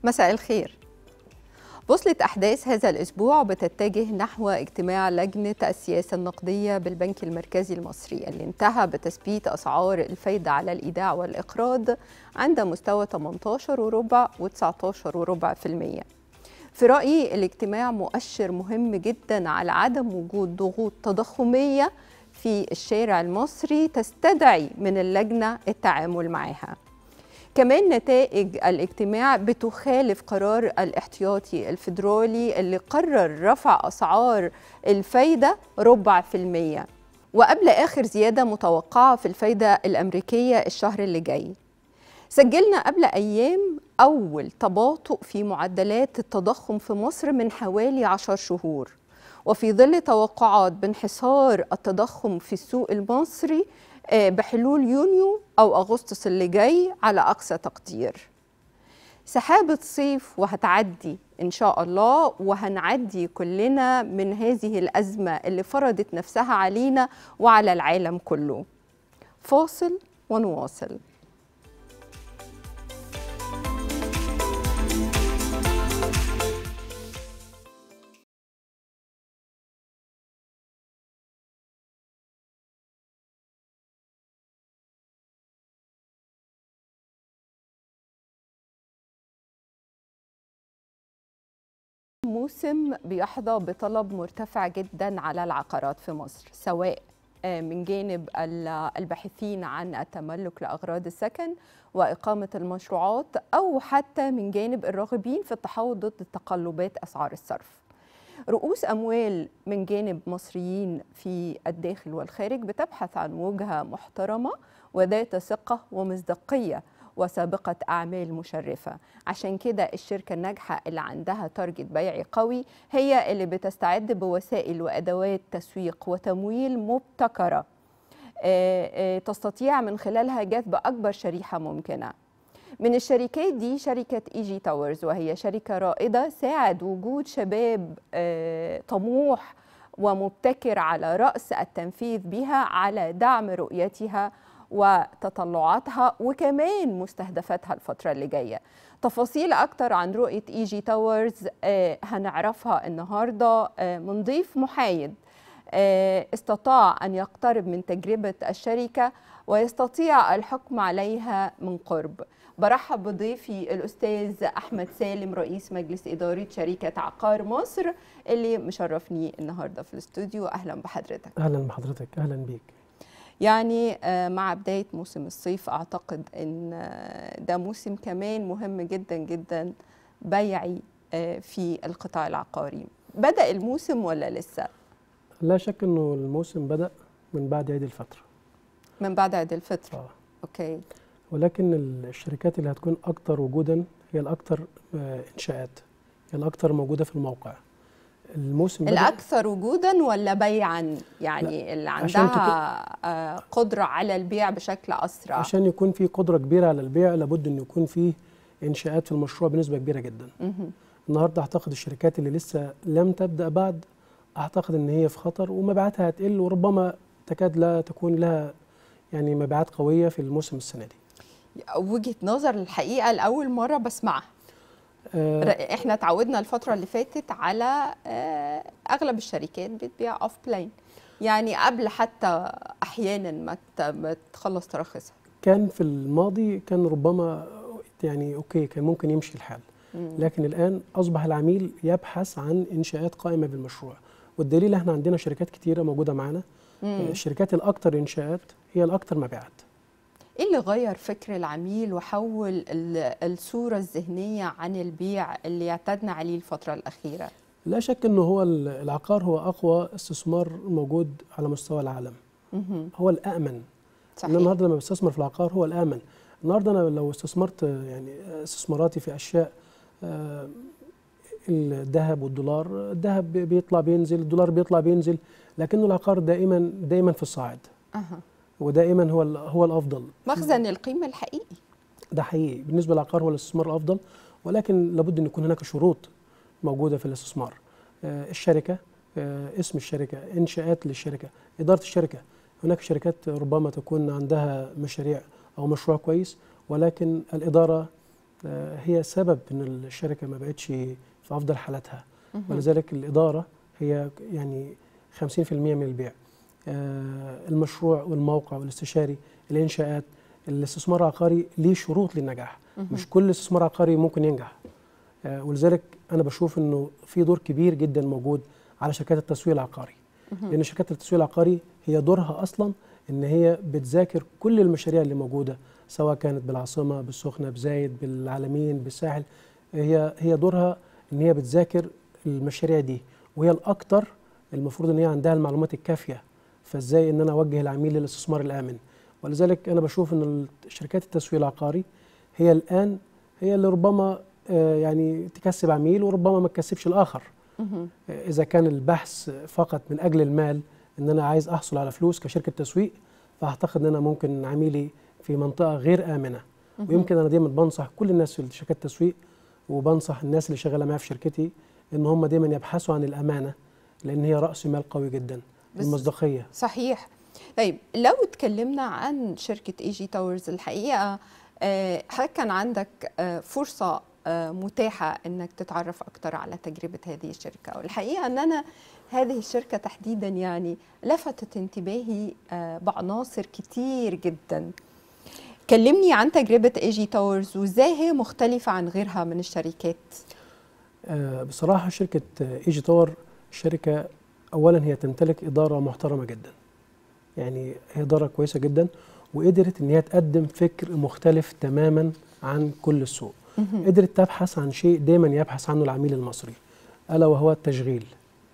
مساء الخير بوصلة أحداث هذا الأسبوع بتتجه نحو اجتماع لجنة السياسة النقدية بالبنك المركزي المصري اللي انتهى بتثبيت أسعار الفايدة على الإيداع والإقراض عند مستوى 18 وربع و19 وربع في المية في رأيي الاجتماع مؤشر مهم جدا على عدم وجود ضغوط تضخمية في الشارع المصري تستدعي من اللجنة التعامل معها كمان نتائج الاجتماع بتخالف قرار الاحتياطي الفيدرالي اللي قرر رفع أسعار الفايدة ربع في المية وقبل آخر زيادة متوقعة في الفايدة الأمريكية الشهر اللي جاي سجلنا قبل أيام أول تباطؤ في معدلات التضخم في مصر من حوالي عشر شهور وفي ظل توقعات بانحسار التضخم في السوق المصري بحلول يونيو أو أغسطس اللي جاي على أقصى تقدير سحابة صيف وهتعدي إن شاء الله وهنعدي كلنا من هذه الأزمة اللي فرضت نفسها علينا وعلى العالم كله فاصل ونواصل موسم بيحظى بطلب مرتفع جدا على العقارات في مصر سواء من جانب الباحثين عن التملك لاغراض السكن واقامه المشروعات او حتى من جانب الراغبين في التحول ضد تقلبات اسعار الصرف. رؤوس اموال من جانب مصريين في الداخل والخارج بتبحث عن وجهه محترمه وذات ثقه ومصداقيه وسابقة أعمال مشرفة عشان كده الشركة الناجحة اللي عندها تارجت بيعي قوي هي اللي بتستعد بوسائل وأدوات تسويق وتمويل مبتكرة تستطيع من خلالها جذب أكبر شريحة ممكنة من الشركات دي شركة إيجي تاورز وهي شركة رائدة ساعد وجود شباب طموح ومبتكر على رأس التنفيذ بها على دعم رؤيتها وتطلعاتها وكمان مستهدفاتها الفترة اللي جاية تفاصيل أكتر عن رؤية إيجي تاورز آه هنعرفها النهاردة آه من ضيف محايد آه استطاع أن يقترب من تجربة الشركة ويستطيع الحكم عليها من قرب برحب بضيفي الأستاذ أحمد سالم رئيس مجلس إدارة شركة عقار مصر اللي مشرفني النهاردة في الاستوديو أهلا بحضرتك أهلا بحضرتك أهلا بيك يعني مع بداية موسم الصيف أعتقد أن ده موسم كمان مهم جدا جدا بيعي في القطاع العقاري بدأ الموسم ولا لسه؟ لا شك أنه الموسم بدأ من بعد عيد الفطر من بعد عيد الفطر آه. أوكي ولكن الشركات اللي هتكون أكثر وجودا هي الأكثر إنشاءات هي الأكثر موجودة في الموقع الموسم الاكثر وجودا ولا بيعا يعني اللي عندها قدره على البيع بشكل اسرع عشان يكون في قدره كبيره على البيع لابد ان يكون في انشاءات في المشروع بنسبه كبيره جدا النهارده اعتقد الشركات اللي لسه لم تبدا بعد اعتقد ان هي في خطر ومبيعاتها هتقل وربما تكاد لا تكون لها يعني مبيعات قويه في الموسم السنه دي وجهه نظر الحقيقه لاول مره بسمعها آه احنا اتعودنا الفتره اللي فاتت على آه اغلب الشركات بتبيع اوف بلاين يعني قبل حتى احيانا ما تخلص تراخيصها كان في الماضي كان ربما يعني اوكي كان ممكن يمشي الحال مم. لكن الان اصبح العميل يبحث عن انشاءات قائمه بالمشروع والدليل احنا عندنا شركات كتيره موجوده معانا الشركات الاكثر انشاءات هي الاكثر مبيعات ايه اللي غير فكر العميل وحول الصوره الذهنيه عن البيع اللي اعتدنا عليه الفتره الاخيره لا شك انه هو العقار هو اقوى استثمار موجود على مستوى العالم مه. هو الامن صحيح. النهارده لما بستثمر في العقار هو الامن النهارده انا لو استثمرت يعني استثماراتي في اشياء الذهب والدولار الذهب بيطلع بينزل الدولار بيطلع بينزل لكنه العقار دائما دائما في الصاعد أه. ودائما هو هو الافضل مخزن القيمه الحقيقي ده حقيقي بالنسبه للعقار هو الاستثمار الافضل ولكن لابد ان يكون هناك شروط موجوده في الاستثمار آه الشركه آه اسم الشركه انشاءات للشركه اداره الشركه هناك شركات ربما تكون عندها مشاريع او مشروع كويس ولكن الاداره آه، هي سبب ان الشركه ما بقتش في افضل حالاتها مهم. ولذلك الاداره هي يعني 50% من البيع آه، المشروع والموقع والاستشاري الانشاءات الاستثمار العقاري ليه شروط للنجاح مهم. مش كل استثمار عقاري ممكن ينجح آه، ولذلك انا بشوف انه في دور كبير جدا موجود على شركات التسويق العقاري مهم. لان شركات التسويق العقاري هي دورها اصلا ان هي بتذاكر كل المشاريع اللي موجوده سواء كانت بالعاصمه بالسخنه بزايد بالعالمين بالساحل هي هي دورها ان هي بتذاكر المشاريع دي وهي الاكثر المفروض ان هي عندها المعلومات الكافيه فازاي ان انا اوجه العميل للاستثمار الامن ولذلك انا بشوف ان شركات التسويق العقاري هي الان هي اللي ربما آه، يعني تكسب عميل وربما ما تكسبش الاخر مهم. اذا كان البحث فقط من اجل المال ان انا عايز احصل على فلوس كشركه تسويق فاعتقد ان انا ممكن عميلي في منطقه غير امنه مهم. ويمكن انا دايما بنصح كل الناس في شركات التسويق وبنصح الناس اللي شغاله معايا في شركتي ان هم دايما يبحثوا عن الامانه لان هي راس مال قوي جدا بس- المصداقيه صحيح طيب لو اتكلمنا عن شركة اي جي تاورز الحقيقة آه، حضرتك كان عندك آه، فرصة آه، متاحة انك تتعرف اكتر على تجربة هذه الشركة والحقيقة ان انا هذه الشركة تحديدا يعني لفتت انتباهي آه، بعناصر كتير جدا كلمني عن تجربة اي جي تاورز وازاي هي مختلفة عن غيرها من الشركات آه، بصراحه شركه ايجي تاور شركه اولا هي تمتلك اداره محترمه جدا يعني هي اداره كويسه جدا وقدرت ان هي تقدم فكر مختلف تماما عن كل السوق مهم. قدرت تبحث عن شيء دايما يبحث عنه العميل المصري الا وهو التشغيل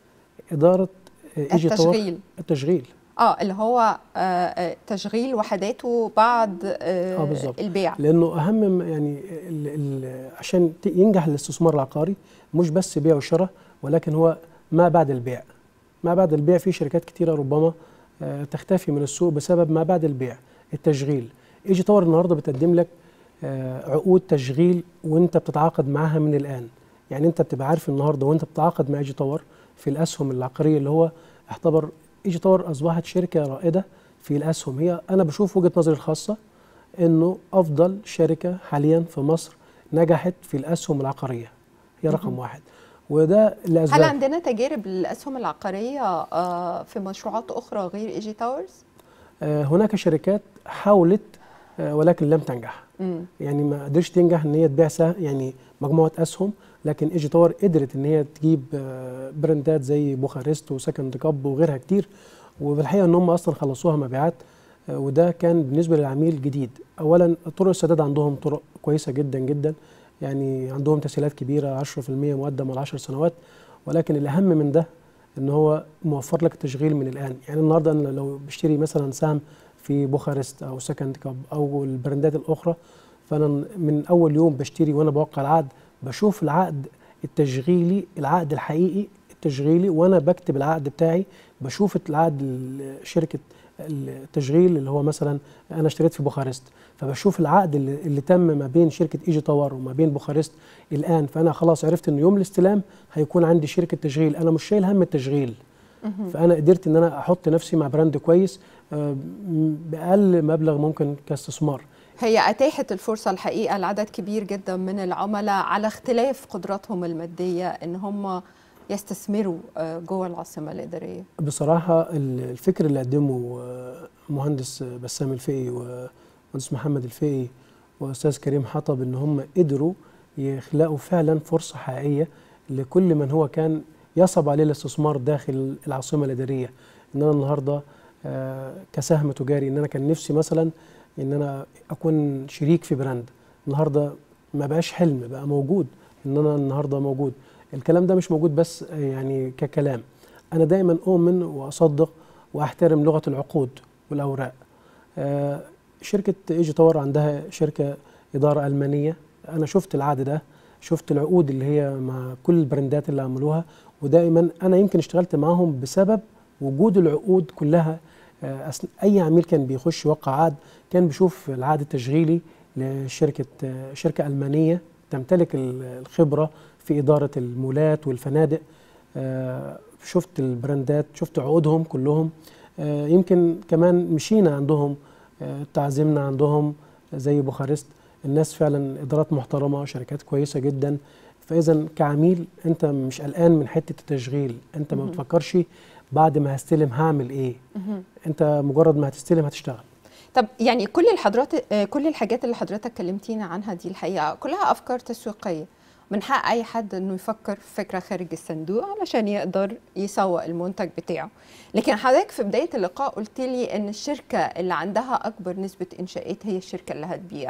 اداره آه، ايجي تاور التشغيل التشغيل اه اللي هو آه، آه، تشغيل وحداته بعد آه، آه، بالظبط. البيع لانه اهم م- يعني ال ال عشان ت- ينجح الاستثمار العقاري مش بس بيع وشراء ولكن هو ما بعد البيع ما بعد البيع في شركات كتيره ربما آه، تختفي من السوق بسبب ما بعد البيع التشغيل ايجي تاور النهارده بتقدم لك آه، عقود تشغيل وانت بتتعاقد معاها من الان يعني انت بتبقى عارف النهارده وانت بتتعاقد مع ايجي تاور في الاسهم العقاريه اللي هو اعتبر ايجي تاور اصبحت شركه رائده في الاسهم هي انا بشوف وجهه نظري الخاصه انه افضل شركه حاليا في مصر نجحت في الاسهم العقاريه هي رقم مهم. واحد وده هل لاسباب عندنا تجارب للاسهم العقاريه آه، في مشروعات اخرى غير ايجي تاورز؟ آه، هناك شركات حاولت آه، ولكن لم تنجح مم. يعني ما قدرش تنجح ان هي تبيع سه- يعني مجموعه اسهم لكن ايجي تاور قدرت ان هي تجيب آه، براندات زي بوخارست وسكند كاب وغيرها كتير وفي الحقيقه ان هم اصلا خلصوها مبيعات آه، وده كان بالنسبه للعميل جديد اولا طرق السداد عندهم طرق كويسه جدا جدا يعني عندهم تسهيلات كبيره 10% مقدم على 10 سنوات ولكن الاهم من ده ان هو موفر لك التشغيل من الان يعني النهارده انا لو بشتري مثلا سهم في بوخارست او سكند كاب او البراندات الاخرى فانا من اول يوم بشتري وانا بوقع العقد بشوف العقد التشغيلي العقد الحقيقي التشغيلي وانا بكتب العقد بتاعي بشوف العقد ال- شركه التشغيل اللي هو مثلا انا اشتريت في بوخارست فبشوف العقد اللي, اللي تم ما بين شركه ايجي تاور وما بين بوخارست الان فانا خلاص عرفت ان يوم الاستلام هيكون عندي شركه تشغيل انا مش شايل هم التشغيل مهم. فانا قدرت ان انا احط نفسي مع براند كويس آه، م- باقل مبلغ ممكن كاستثمار هي اتاحت الفرصه الحقيقه لعدد كبير جدا من العملاء على اختلاف قدراتهم الماديه ان هم يستثمروا آه، جوه العاصمه الاداريه. بصراحه ال- الفكر اللي قدمه آه، مهندس بسام الفقي ومهندس محمد الفقي واستاذ كريم حطب ان هم قدروا يخلقوا فعلا فرصه حقيقيه لكل من هو كان يصعب عليه الاستثمار داخل العاصمه الاداريه ان انا النهارده آه، كسهم تجاري ان انا كان نفسي مثلا ان انا اكون شريك في براند النهارده ما بقاش حلم بقى موجود ان انا النهارده موجود الكلام ده مش موجود بس آه، يعني ككلام انا دايما اؤمن واصدق واحترم لغه العقود والاوراق آه، شركه ايجي تاور عندها شركه اداره المانيه انا شفت العقد ده شفت العقود اللي هي مع كل البراندات اللي عملوها ودائما انا يمكن اشتغلت معاهم بسبب وجود العقود كلها آه، أثن- اي عميل كان بيخش يوقع عقد كان بيشوف العقد التشغيلي لشركه آه، شركه المانيه تمتلك ال- الخبره في اداره المولات والفنادق آه، شفت البراندات شفت عقودهم كلهم آه، يمكن كمان مشينا عندهم آه، تعزمنا عندهم زي بوخارست الناس فعلا ادارات محترمه شركات كويسه جدا فاذا كعميل انت مش قلقان من حته التشغيل انت ما مهم. بتفكرش بعد ما هستلم هعمل ايه مهم. انت مجرد ما هتستلم هتشتغل طب يعني كل الحضرات آه، كل الحاجات اللي حضرتك كلمتينا عنها دي الحقيقه كلها افكار تسويقيه من حق اي حد انه يفكر في فكره خارج الصندوق علشان يقدر يسوق المنتج بتاعه لكن حضرتك في بدايه اللقاء قلت لي ان الشركه اللي عندها اكبر نسبه انشاءات هي الشركه اللي هتبيع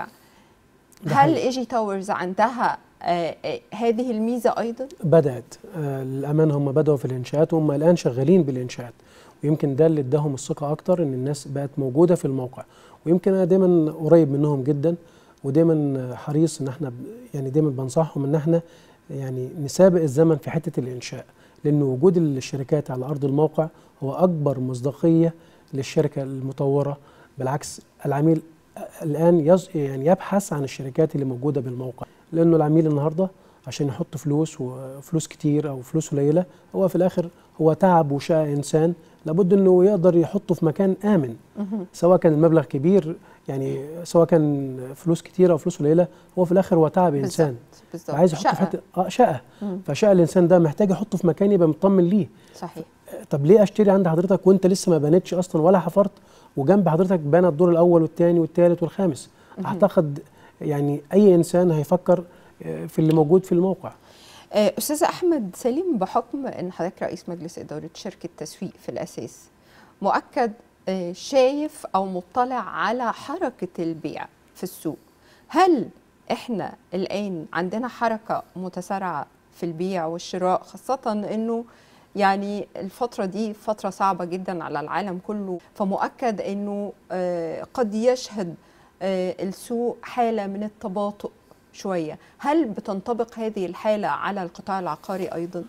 ده هل حقيقي. ايجي تاورز عندها آه، آه، هذه الميزه ايضا بدات آه للامانه هم بداوا في الانشاءات وهم الان شغالين بالانشاءات ويمكن ده اللي اداهم الثقه اكتر ان الناس بقت موجوده في الموقع ويمكن انا دايما قريب منهم جدا ودايما حريص ان احنا ب- يعني دايما بنصحهم ان احنا يعني نسابق الزمن في حته الانشاء لان وجود الشركات على ارض الموقع هو اكبر مصداقيه للشركه المطوره بالعكس العميل الان يز يعني يبحث عن الشركات اللي موجوده بالموقع لانه العميل النهارده عشان يحط فلوس وفلوس كتير او فلوس قليله هو في الاخر هو تعب وشقى انسان لابد انه يقدر يحطه في مكان امن مهم. سواء كان المبلغ كبير يعني سواء كان فلوس كتير او فلوس قليله هو في الاخر هو تعب انسان بالظبط بالظبط عايز يحطه في شقة. حته اه شقه مم. فشقه الانسان ده محتاج يحطه في مكان يبقى مطمن ليه صحيح طب ليه اشتري عند حضرتك وانت لسه ما بنيتش اصلا ولا حفرت وجنب حضرتك بنى الدور الاول والثاني والثالث والخامس اعتقد يعني اي انسان هيفكر آه، في اللي موجود في الموقع آه، استاذ احمد سليم بحكم ان حضرتك رئيس مجلس اداره شركه تسويق في الاساس مؤكد آه، شايف او مطلع على حركه البيع في السوق هل احنا الان عندنا حركه متسارعه في البيع والشراء خاصه انه يعني الفترة دي فترة صعبة جدا على العالم كله فمؤكد انه آه، قد يشهد آه، السوق حالة من التباطؤ شوية هل بتنطبق هذه الحالة على القطاع العقاري أيضا؟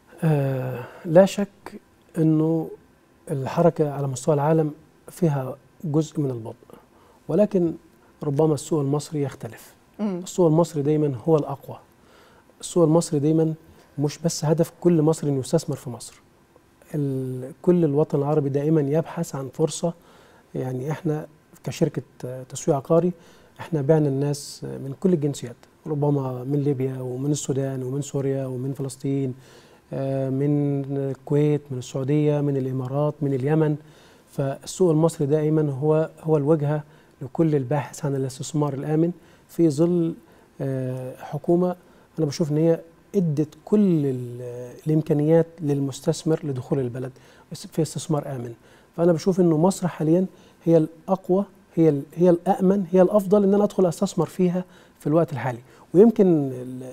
آه لا شك انه الحركه على مستوى العالم فيها جزء من البطء ولكن ربما السوق المصري يختلف مم. السوق المصري دايما هو الاقوى السوق المصري دايما مش بس هدف كل مصري انه يستثمر في مصر ال- كل الوطن العربي دائما يبحث عن فرصه يعني احنا كشركه آه، تسويق عقاري احنا بعنا الناس آه، من كل الجنسيات ربما من ليبيا ومن السودان ومن سوريا ومن فلسطين آه، من الكويت من السعوديه من الامارات من اليمن فالسوق المصري دائما هو هو الوجهه لكل الباحث عن الاستثمار الامن في ظل آه، حكومه انا بشوف ان هي ادت كل ال- الامكانيات للمستثمر لدخول البلد في استثمار امن فانا بشوف انه مصر حاليا هي الاقوى هي ال- هي الامن هي الافضل ان انا ادخل استثمر فيها في الوقت الحالي ويمكن ال-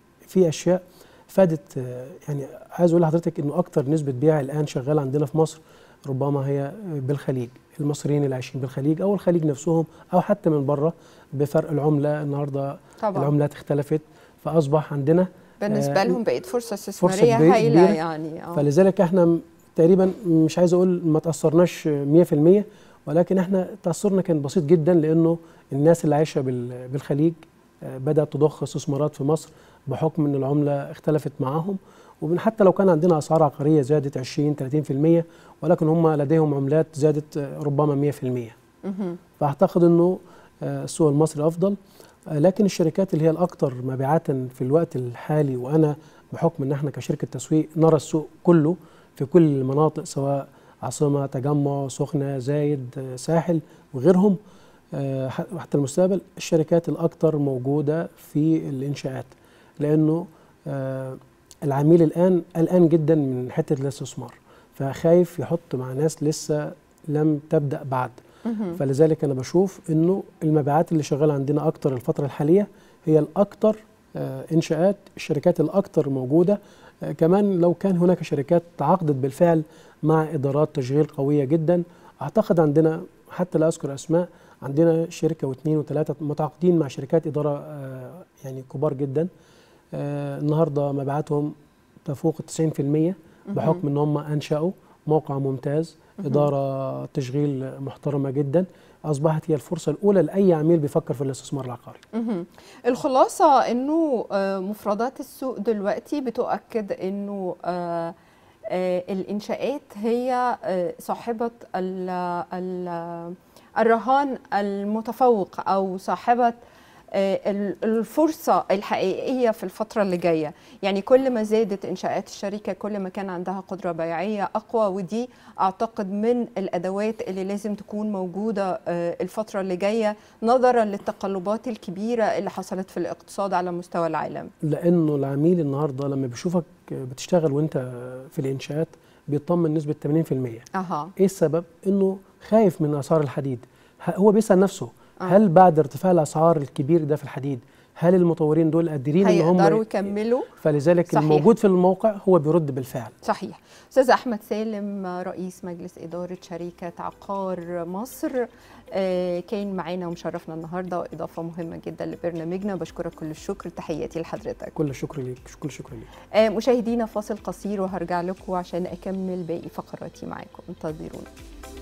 في اشياء فادت آه، يعني عايز اقول لحضرتك انه اكتر نسبه بيع الان شغاله عندنا في مصر ربما هي بالخليج المصريين اللي عايشين بالخليج او الخليج نفسهم او حتى من بره بفرق العمله النهارده طبعا العملات اختلفت فاصبح عندنا بالنسبة آه، لهم بقت فرصة استثمارية كبيرة- هايلة كبيرة. يعني آه. فلذلك احنا م- تقريبا مش عايز اقول ما تاثرناش 100% ولكن احنا تاثرنا كان بسيط جدا لانه الناس اللي عايشه بال- بالخليج آه، بدات تضخ استثمارات في مصر بحكم ان العمله اختلفت معاهم ومن حتى لو كان عندنا اسعار عقاريه زادت 20 30% ولكن هم لديهم عملات زادت آه، ربما 100% مهم. فاعتقد انه آه، السوق المصري افضل آه، لكن الشركات اللي هي الاكثر مبيعات في الوقت الحالي وانا بحكم ان احنا كشركه تسويق نرى السوق كله في كل المناطق سواء عاصمه تجمع سخنه زايد آه، ساحل وغيرهم آه، ح- حتى المستقبل الشركات الاكثر موجوده في الانشاءات لانه آه، العميل الان قلقان جدا من حته الاستثمار فخايف يحط مع ناس لسه لم تبدا بعد مهم. فلذلك انا بشوف انه المبيعات اللي شغاله عندنا اكتر الفتره الحاليه هي الاكتر آه، انشاءات الشركات الاكتر موجوده آه، كمان لو كان هناك شركات تعاقدت بالفعل مع ادارات تشغيل قويه جدا اعتقد عندنا حتى لا اذكر اسماء عندنا شركه واثنين وثلاثه متعاقدين مع شركات اداره آه، يعني كبار جدا آه، النهارده مبيعاتهم تفوق 90% بحكم ان هم انشأوا موقع ممتاز اداره تشغيل محترمه جدا اصبحت هي الفرصه الاولى لاي عميل بيفكر في الاستثمار العقاري مهم. الخلاصة انه آه، مفردات السوق دلوقتي بتؤكد انه آه، آه، الانشاءات هي آه، صاحبة ال- ال- الرهان المتفوق او صاحبة آه، ال- الفرصة الحقيقية في الفترة اللي جاية يعني كل ما زادت إنشاءات الشركة كل ما كان عندها قدرة بيعية أقوى ودي أعتقد من الأدوات اللي لازم تكون موجودة آه، الفترة اللي جاية نظرا للتقلبات الكبيرة اللي حصلت في الاقتصاد على مستوى العالم لانه العميل النهارده لما بيشوفك بتشتغل وانت في الانشاءات بيطمن نسبه 80% أها ايه السبب انه خايف من اسعار الحديد ه- هو بيسال نفسه آه. هل بعد ارتفاع الاسعار الكبير ده في الحديد هل المطورين دول قادرين ان هيقدروا هم يكملوا فلذلك صحيح. الموجود في الموقع هو بيرد بالفعل صحيح استاذ احمد سالم رئيس مجلس اداره شركه عقار مصر آه، كان معانا ومشرفنا النهارده واضافه مهمه جدا لبرنامجنا بشكرك كل الشكر تحياتي لحضرتك كل الشكر ليك كل الشكر ليك آه، مشاهدينا فاصل قصير وهرجع لكم عشان اكمل باقي فقراتي معاكم انتظرونا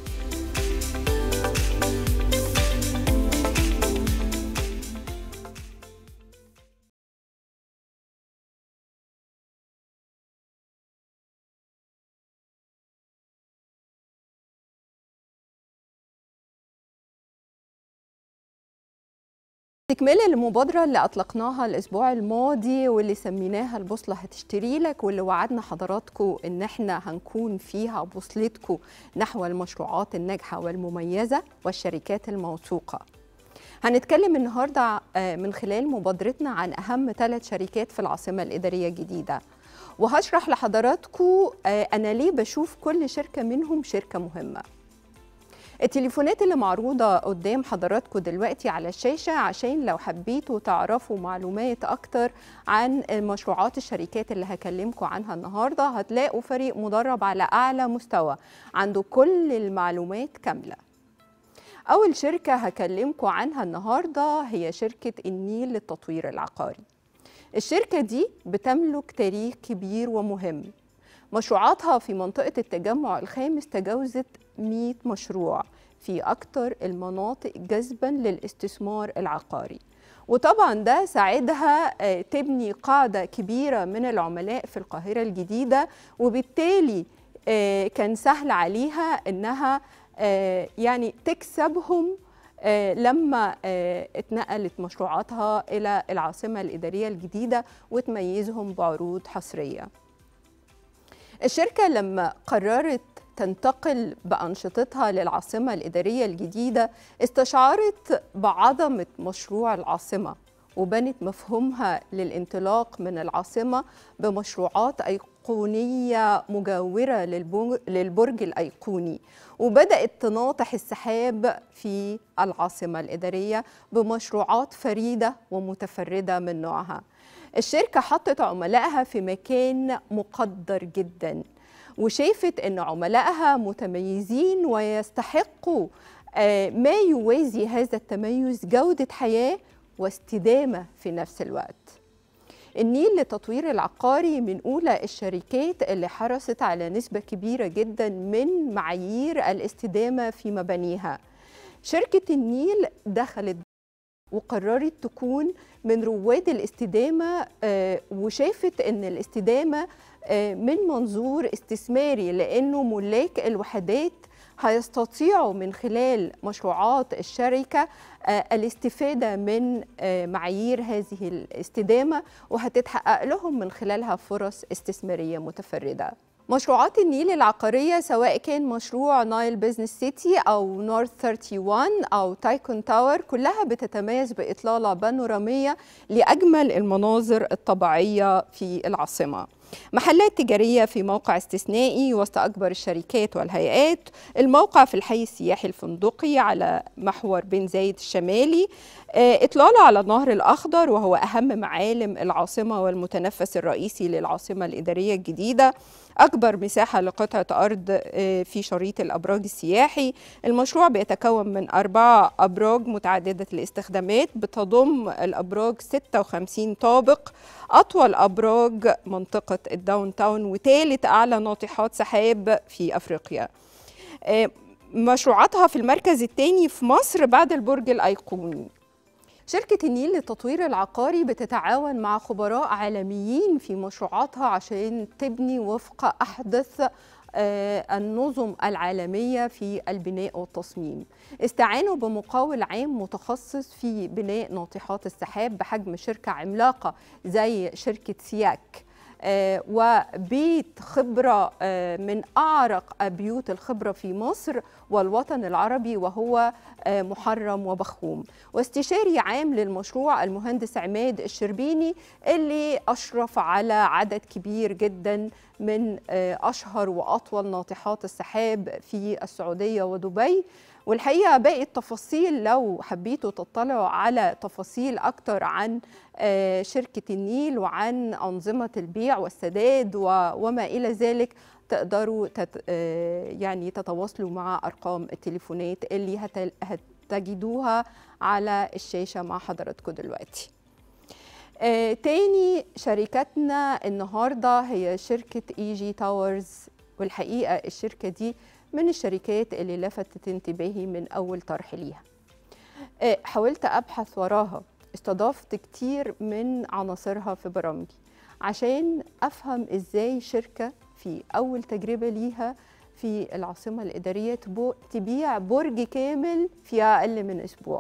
تكملة المبادرة اللي أطلقناها الأسبوع الماضي واللي سميناها البوصلة هتشتري لك واللي وعدنا حضراتكم إن إحنا هنكون فيها بوصلتكم نحو المشروعات الناجحة والمميزة والشركات الموثوقة. هنتكلم النهاردة آه، من خلال مبادرتنا عن أهم ثلاث شركات في العاصمة الإدارية الجديدة وهشرح لحضراتكم آه، أنا ليه بشوف كل شركة منهم شركة مهمة. التليفونات اللي معروضة قدام حضراتكم دلوقتي على الشاشة عشان لو حبيتوا تعرفوا معلومات أكتر عن مشروعات الشركات اللي هكلمكم عنها النهاردة هتلاقوا فريق مدرب على أعلى مستوى عنده كل المعلومات كاملة أول شركة هكلمكم عنها النهاردة هي شركة النيل للتطوير العقاري الشركة دي بتملك تاريخ كبير ومهم مشروعاتها في منطقة التجمع الخامس تجاوزت 100 مشروع في أكثر المناطق جذبا للاستثمار العقاري وطبعا ده ساعدها آه، تبني قاعدة كبيرة من العملاء في القاهرة الجديدة وبالتالي آه، كان سهل عليها إنها آه، يعني تكسبهم آه، لما آه، اتنقلت مشروعاتها إلى العاصمة الإدارية الجديدة وتميزهم بعروض حصرية الشركة لما قررت تنتقل بأنشطتها للعاصمة الإدارية الجديدة استشعرت بعظمة مشروع العاصمة وبنت مفهومها للانطلاق من العاصمة بمشروعات أيقونية مجاورة للبو- للبرج الأيقوني وبدأت تناطح السحاب في العاصمة الإدارية بمشروعات فريدة ومتفردة من نوعها الشركة حطت عملائها في مكان مقدر جدا وشافت ان عملائها متميزين ويستحقوا آه، ما يوازي هذا التميز جودة حياة واستدامة في نفس الوقت النيل للتطوير العقاري من أولى الشركات اللي حرصت على نسبة كبيرة جدا من معايير الاستدامة في مبانيها شركة النيل دخلت وقررت تكون من رواد الاستدامة آه، وشافت أن الاستدامة آه، من منظور استثماري لأنه ملاك الوحدات هيستطيعوا من خلال مشروعات الشركة آه، الاستفادة من آه، معايير هذه الاستدامة وهتتحقق لهم من خلالها فرص استثمارية متفردة مشروعات النيل العقارية سواء كان مشروع نايل بيزنس سيتي أو نورث 31 أو تايكون تاور كلها بتتميز بإطلالة بانورامية لأجمل المناظر الطبيعية في العاصمة محلات تجارية في موقع استثنائي وسط أكبر الشركات والهيئات الموقع في الحي السياحي الفندقي على محور بن زايد الشمالي آه، إطلالة على النهر الأخضر وهو أهم معالم العاصمة والمتنفس الرئيسي للعاصمة الإدارية الجديدة أكبر مساحة لقطعة أرض آه، في شريط الأبراج السياحي المشروع بيتكون من أربعة أبراج متعددة الاستخدامات بتضم الأبراج 56 طابق أطول أبراج منطقة الداون تاون وثالث أعلى ناطحات سحاب في أفريقيا آه، مشروعاتها في المركز الثاني في مصر بعد البرج الأيقوني شركة النيل للتطوير العقاري بتتعاون مع خبراء عالميين في مشروعاتها عشان تبني وفق أحدث النظم العالمية في البناء والتصميم استعانوا بمقاول عام متخصص في بناء ناطحات السحاب بحجم شركة عملاقة زي شركة سياك آه وبيت خبرة آه من أعرق بيوت الخبرة في مصر والوطن العربي وهو آه محرم وبخوم واستشاري عام للمشروع المهندس عماد الشربيني اللي أشرف على عدد كبير جدا من أشهر وأطول ناطحات السحاب في السعودية ودبي والحقيقه باقي التفاصيل لو حبيتوا تطلعوا على تفاصيل اكتر عن شركه النيل وعن انظمه البيع والسداد وما الى ذلك تقدروا تت يعني تتواصلوا مع ارقام التليفونات اللي هتجدوها على الشاشه مع حضراتكم دلوقتي. آه تاني شركتنا النهارده هي شركه اي جي تاورز والحقيقه الشركه دي من الشركات اللي لفتت انتباهي من أول طرح ليها آه حاولت أبحث وراها استضافت كتير من عناصرها في برامجي عشان أفهم إزاي شركة في أول تجربة ليها في العاصمة الإدارية تبيع برج كامل في أقل من أسبوع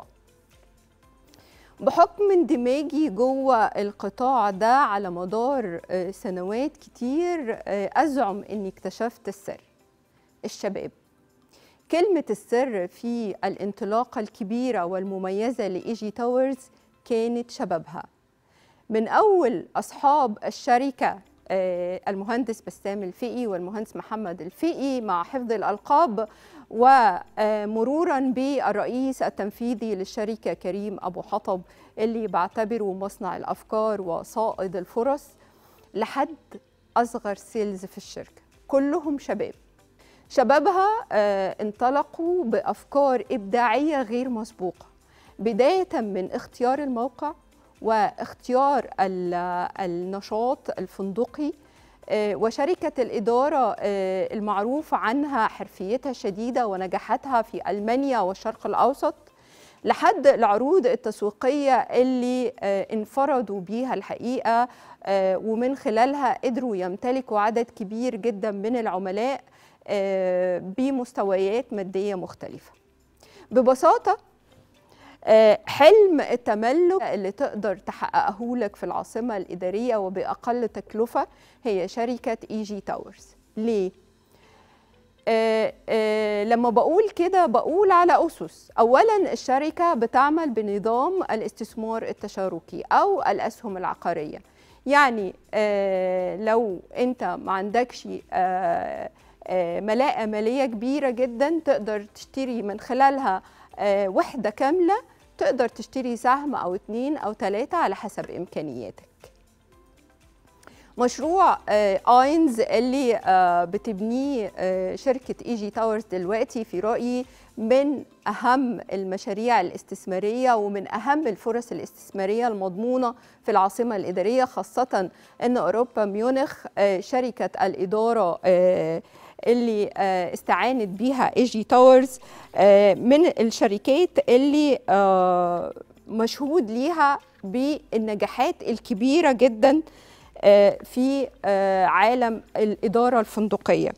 بحكم اندماجي جوه القطاع ده على مدار سنوات كتير أزعم أني اكتشفت السر الشباب كلمة السر في الانطلاقة الكبيرة والمميزة لإيجي تاورز كانت شبابها من أول أصحاب الشركة المهندس بسام الفقي والمهندس محمد الفقي مع حفظ الألقاب ومرورا بالرئيس التنفيذي للشركة كريم أبو حطب اللي بعتبره مصنع الأفكار وصائد الفرص لحد أصغر سيلز في الشركة كلهم شباب شبابها انطلقوا بافكار ابداعيه غير مسبوقه بدايه من اختيار الموقع واختيار النشاط الفندقي وشركة الإدارة المعروف عنها حرفيتها الشديدة ونجاحاتها في ألمانيا والشرق الأوسط لحد العروض التسويقية اللي انفردوا بيها الحقيقة ومن خلالها قدروا يمتلكوا عدد كبير جدا من العملاء بمستويات ماديه مختلفه ببساطه حلم التملك اللي تقدر تحققه لك في العاصمه الاداريه وباقل تكلفه هي شركه اي جي تاورز ليه آه آه لما بقول كده بقول على اسس اولا الشركه بتعمل بنظام الاستثمار التشاركي او الاسهم العقاريه يعني آه لو انت ما عندكش ملاءة مالية كبيرة جدا تقدر تشتري من خلالها وحدة كاملة تقدر تشتري سهم أو اتنين أو تلاتة على حسب إمكانياتك مشروع اينز اللي بتبنيه شركة اي جي تاورز دلوقتي في رأيي من أهم المشاريع الاستثمارية ومن أهم الفرص الاستثمارية المضمونة في العاصمة الإدارية خاصة أن أوروبا ميونخ شركة الإدارة اللي استعانت بيها اي جي تاورز من الشركات اللي مشهود ليها بالنجاحات الكبيرة جدا في عالم الإدارة الفندقية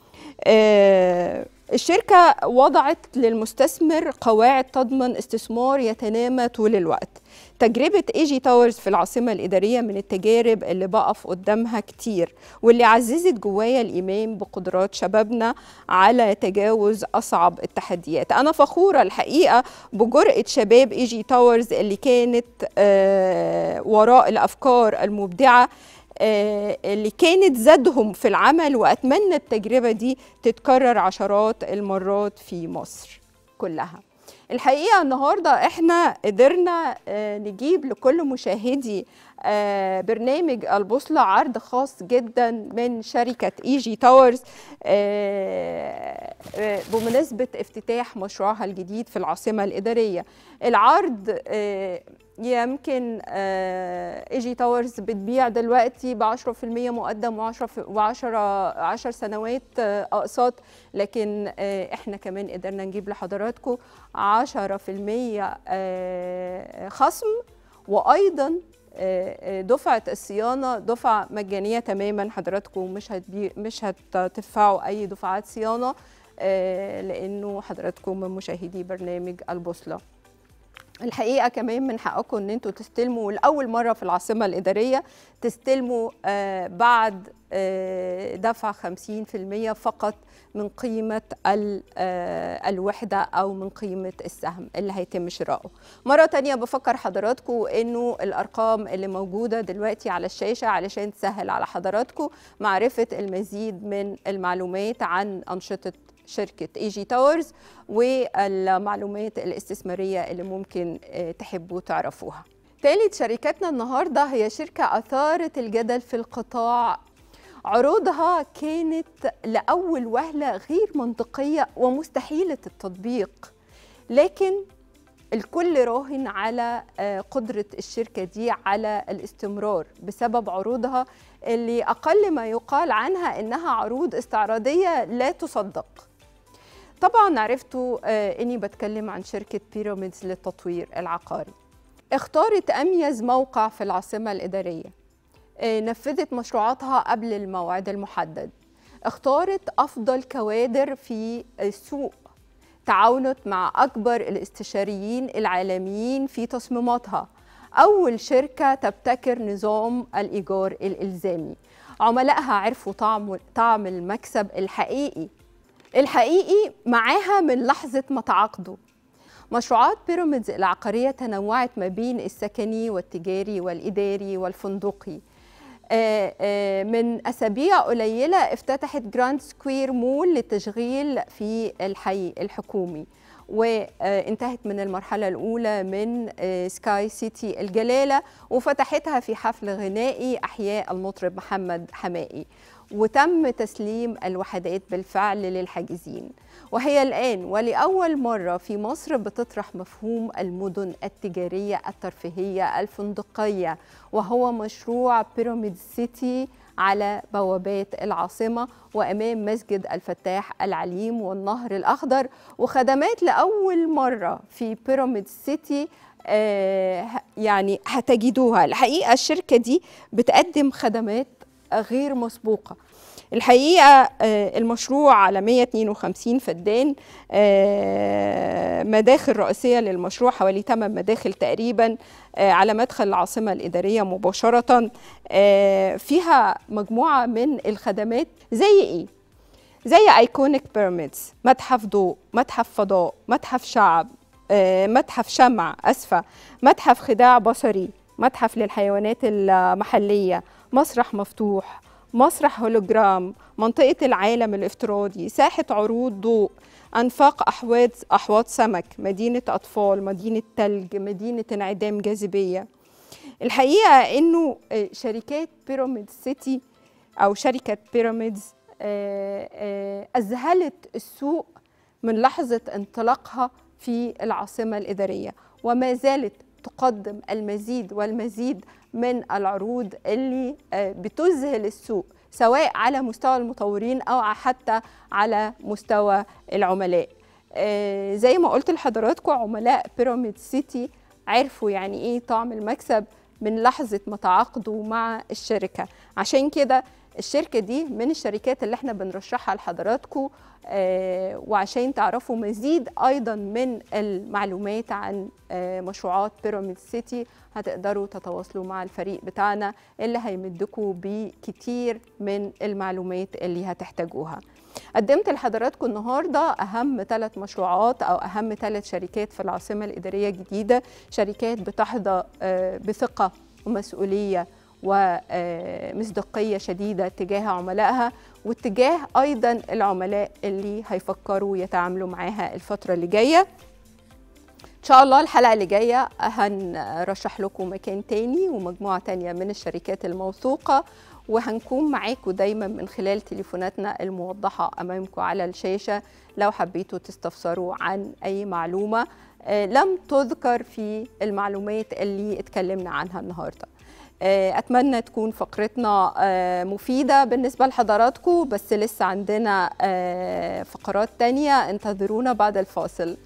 الشركة وضعت للمستثمر قواعد تضمن استثمار يتنامى طول الوقت تجربة ايجي تاورز في العاصمة الإدارية من التجارب اللي بقف قدامها كتير واللي عززت جوايا الإيمان بقدرات شبابنا على تجاوز أصعب التحديات أنا فخورة الحقيقة بجرأة شباب ايجي تاورز اللي كانت آه وراء الأفكار المبدعة اللي كانت زادهم في العمل واتمنى التجربه دي تتكرر عشرات المرات في مصر كلها الحقيقه النهارده احنا قدرنا نجيب لكل مشاهدي برنامج البوصله عرض خاص جدا من شركه اي جي تاورز بمناسبة افتتاح مشروعها الجديد في العاصمة الإدارية العرض يمكن ايجي تاورز بتبيع دلوقتي ب 10% مقدم و10 و10 10 سنوات اقساط لكن احنا كمان قدرنا نجيب لحضراتكم 10% خصم وايضا دفعه الصيانه دفعه مجانيه تماما حضراتكم مش هتبي مش هتدفعوا اي دفعات صيانه لانه حضراتكم من مشاهدي برنامج البوصله الحقيقه كمان من حقكم ان انتوا تستلموا لاول مره في العاصمه الاداريه تستلموا آه بعد آه دفع 50% فقط من قيمه آه الوحده او من قيمه السهم اللي هيتم شراؤه. مره تانية بفكر حضراتكم انه الارقام اللي موجوده دلوقتي على الشاشه علشان تسهل على حضراتكم معرفه المزيد من المعلومات عن انشطه شركة اي جي تاورز والمعلومات الاستثمارية اللي ممكن تحبوا تعرفوها ثالث شركتنا النهاردة هي شركة أثارت الجدل في القطاع عروضها كانت لأول وهلة غير منطقية ومستحيلة التطبيق لكن الكل راهن على قدرة الشركة دي على الاستمرار بسبب عروضها اللي أقل ما يقال عنها إنها عروض استعراضية لا تصدق طبعا عرفتوا اني بتكلم عن شركه بيراميدز للتطوير العقاري اختارت اميز موقع في العاصمه الاداريه نفذت مشروعاتها قبل الموعد المحدد اختارت افضل كوادر في السوق تعاونت مع اكبر الاستشاريين العالميين في تصميماتها اول شركه تبتكر نظام الايجار الالزامي عملائها عرفوا طعم طعم المكسب الحقيقي الحقيقي معاها من لحظة ما تعاقدوا مشروعات بيراميدز العقارية تنوعت ما بين السكني والتجاري والإداري والفندقي من أسابيع قليلة افتتحت جراند سكوير مول للتشغيل في الحي الحكومي وانتهت من المرحلة الأولى من سكاي سيتي الجلالة وفتحتها في حفل غنائي أحياء المطرب محمد حمائي وتم تسليم الوحدات بالفعل للحاجزين وهي الآن ولأول مرة في مصر بتطرح مفهوم المدن التجارية الترفيهية الفندقية وهو مشروع بيراميد سيتي على بوابات العاصمة وأمام مسجد الفتاح العليم والنهر الأخضر وخدمات لأول مرة في بيراميد سيتي آه يعني هتجدوها الحقيقة الشركة دي بتقدم خدمات غير مسبوقة الحقيقة المشروع على 152 فدان مداخل رئيسية للمشروع حوالي 8 مداخل تقريبا على مدخل العاصمة الإدارية مباشرة فيها مجموعة من الخدمات زي إيه؟ زي ايكونيك بيراميدز متحف ضوء متحف فضاء متحف شعب متحف شمع اسفه متحف خداع بصري متحف للحيوانات المحليه مسرح مفتوح مسرح هولوجرام منطقة العالم الافتراضي ساحة عروض ضوء أنفاق أحواض أحواض سمك مدينة أطفال مدينة تلج مدينة انعدام جاذبية الحقيقة أنه شركات بيراميد سيتي أو شركة بيراميدز أذهلت السوق من لحظة انطلاقها في العاصمة الإدارية وما زالت تقدم المزيد والمزيد من العروض اللي بتذهل السوق سواء على مستوى المطورين او حتى على مستوى العملاء زي ما قلت لحضراتكم عملاء بيراميد سيتي عرفوا يعني ايه طعم المكسب من لحظه ما تعاقدوا مع الشركه عشان كده الشركه دي من الشركات اللي احنا بنرشحها لحضراتكم آه وعشان تعرفوا مزيد ايضا من المعلومات عن آه مشروعات بيراميد سيتي هتقدروا تتواصلوا مع الفريق بتاعنا اللي هيمدكم بكتير من المعلومات اللي هتحتاجوها قدمت لحضراتكم النهارده اهم ثلاث مشروعات او اهم ثلاث شركات في العاصمه الاداريه الجديده شركات بتحظى آه بثقه ومسؤوليه ومصداقية شديدة تجاه عملائها واتجاه أيضا العملاء اللي هيفكروا يتعاملوا معاها الفترة اللي جاية إن شاء الله الحلقة اللي جاية هنرشح لكم مكان تاني ومجموعة تانية من الشركات الموثوقة وهنكون معاكم دايما من خلال تليفوناتنا الموضحة أمامكم على الشاشة لو حبيتوا تستفسروا عن أي معلومة لم تذكر في المعلومات اللي اتكلمنا عنها النهارده اتمنى تكون فقرتنا مفيده بالنسبه لحضراتكم بس لسه عندنا فقرات تانية انتظرونا بعد الفاصل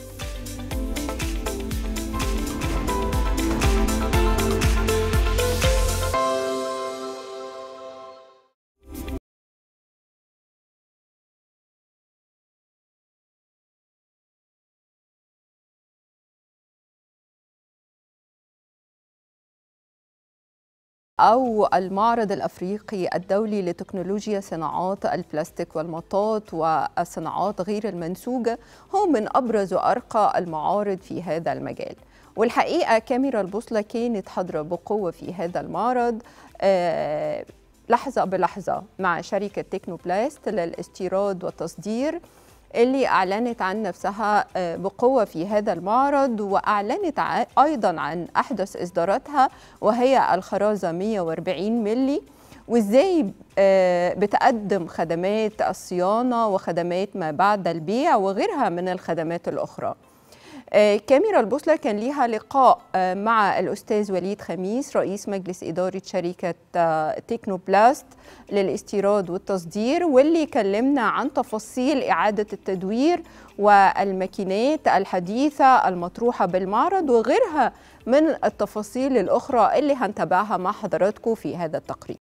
أو المعرض الأفريقي الدولي لتكنولوجيا صناعات البلاستيك والمطاط والصناعات غير المنسوجة هو من أبرز وأرقى المعارض في هذا المجال والحقيقة كاميرا البوصلة كانت حاضرة بقوة في هذا المعرض آه لحظة بلحظة مع شركة تكنوبلاست للاستيراد والتصدير اللي أعلنت عن نفسها بقوة في هذا المعرض وأعلنت أيضا عن أحدث إصداراتها وهي الخرازة 140 ملي وإزاي بتقدم خدمات الصيانة وخدمات ما بعد البيع وغيرها من الخدمات الأخرى كاميرا البوصلة كان ليها لقاء مع الأستاذ وليد خميس رئيس مجلس إدارة شركة تكنوبلاست للاستيراد والتصدير واللي كلمنا عن تفاصيل إعادة التدوير والماكينات الحديثة المطروحة بالمعرض وغيرها من التفاصيل الأخرى اللي هنتابعها مع حضراتكم في هذا التقرير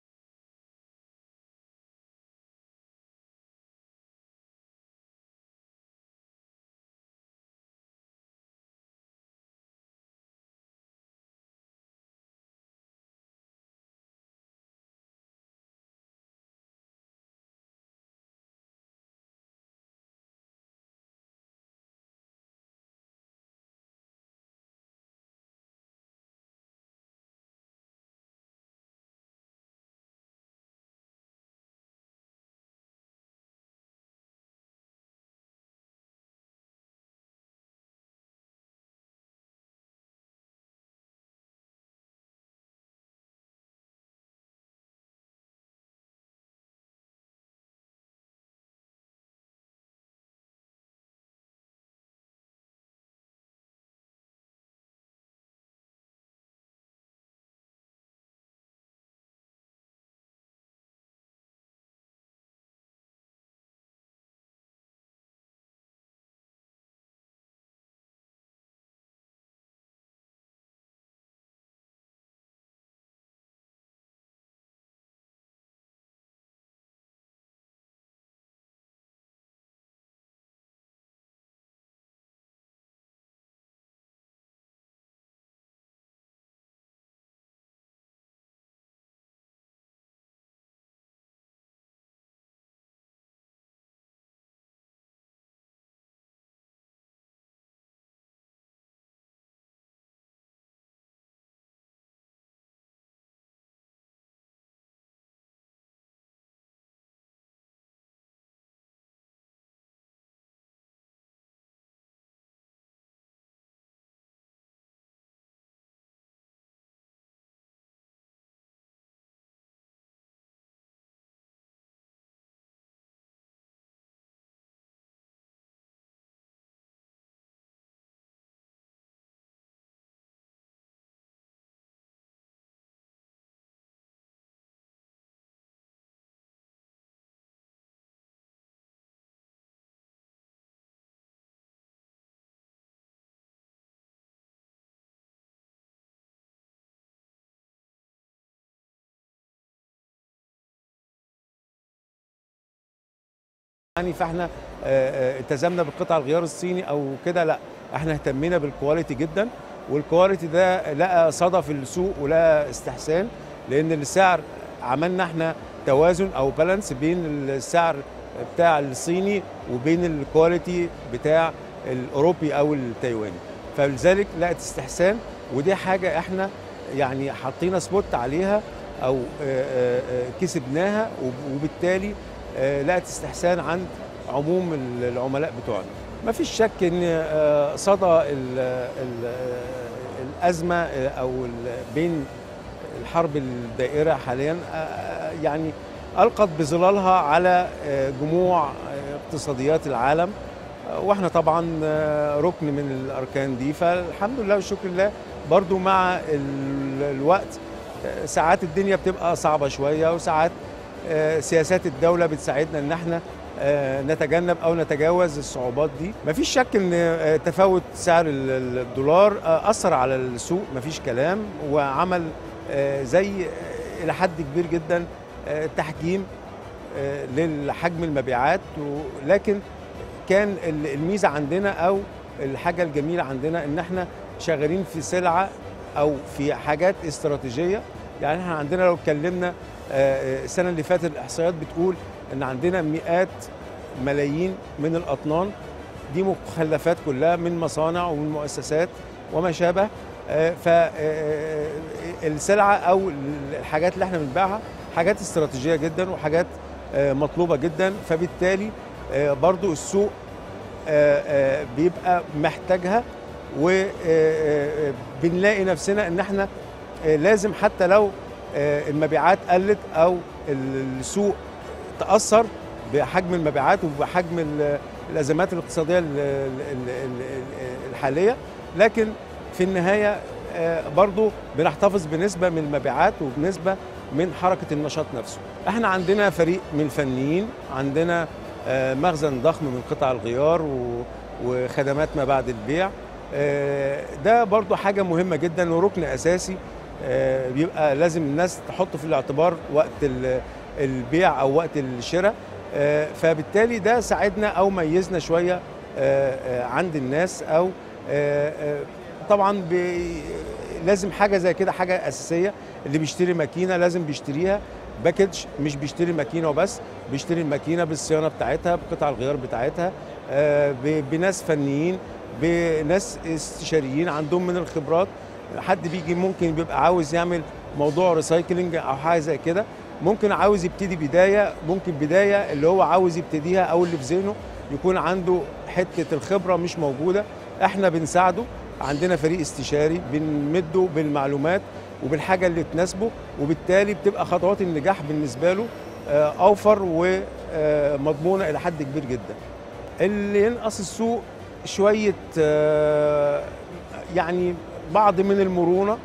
يعني فاحنا التزمنا بالقطع الغيار الصيني او كده لا احنا اهتمينا بالكواليتي جدا والكواليتي ده لقى صدى في السوق ولقى استحسان لان السعر عملنا احنا توازن او بالانس بين السعر بتاع الصيني وبين الكواليتي بتاع الاوروبي او التايواني فلذلك لقت استحسان ودي حاجه احنا يعني حطينا سبوت عليها او كسبناها وبالتالي لقت استحسان عند عموم العملاء بتوعنا ما فيش شك ان صدى ال ال الازمه او بين الحرب الدائرة حاليا يعني ألقت بظلالها على جموع اقتصاديات العالم واحنا طبعا ركن من الاركان دي فالحمد لله والشكر لله برضو مع الوقت ساعات الدنيا بتبقى صعبه شويه وساعات سياسات الدوله بتساعدنا ان احنا نتجنب او نتجاوز الصعوبات دي مفيش شك ان تفاوت سعر الدولار اثر على السوق مفيش كلام وعمل زي الى حد كبير جدا تحجيم لحجم المبيعات لكن كان الميزه عندنا او الحاجه الجميله عندنا ان احنا شغالين في سلعه او في حاجات استراتيجيه يعني احنا عندنا لو اتكلمنا السنه اللي فاتت الاحصائيات بتقول ان عندنا مئات ملايين من الاطنان دي مخلفات كلها من مصانع ومن مؤسسات وما شابه فالسلعه او الحاجات اللي احنا بنبيعها حاجات استراتيجيه جدا وحاجات مطلوبه جدا فبالتالي برضو السوق بيبقى محتاجها وبنلاقي نفسنا ان احنا لازم حتى لو المبيعات قلت او السوق تاثر بحجم المبيعات وبحجم الازمات الاقتصاديه الحاليه لكن في النهايه برضو بنحتفظ بنسبه من المبيعات وبنسبه من حركه النشاط نفسه احنا عندنا فريق من الفنيين عندنا مخزن ضخم من قطع الغيار وخدمات ما بعد البيع ده برضو حاجة مهمة جدا وركن أساسي بيبقى لازم الناس تحطه في الاعتبار وقت البيع أو وقت الشراء فبالتالي ده ساعدنا أو ميزنا شوية عند الناس أو طبعا لازم حاجة زي كده حاجة أساسية اللي بيشتري ماكينة لازم بيشتريها باكج مش بيشتري الماكينه وبس بيشتري الماكينه بالصيانه بتاعتها بقطع الغيار بتاعتها بناس فنيين بناس استشاريين عندهم من الخبرات حد بيجي ممكن بيبقى عاوز يعمل موضوع ريسايكلينج او حاجه زي كده ممكن عاوز يبتدي بدايه ممكن بدايه اللي هو عاوز يبتديها او اللي في ذهنه يكون عنده حته الخبره مش موجوده احنا بنساعده عندنا فريق استشاري بنمده بالمعلومات وبالحاجه اللي تناسبه وبالتالي بتبقى خطوات النجاح بالنسبه له اوفر ومضمونه الى حد كبير جدا. اللي ينقص السوق شويه يعني بعض من المرونه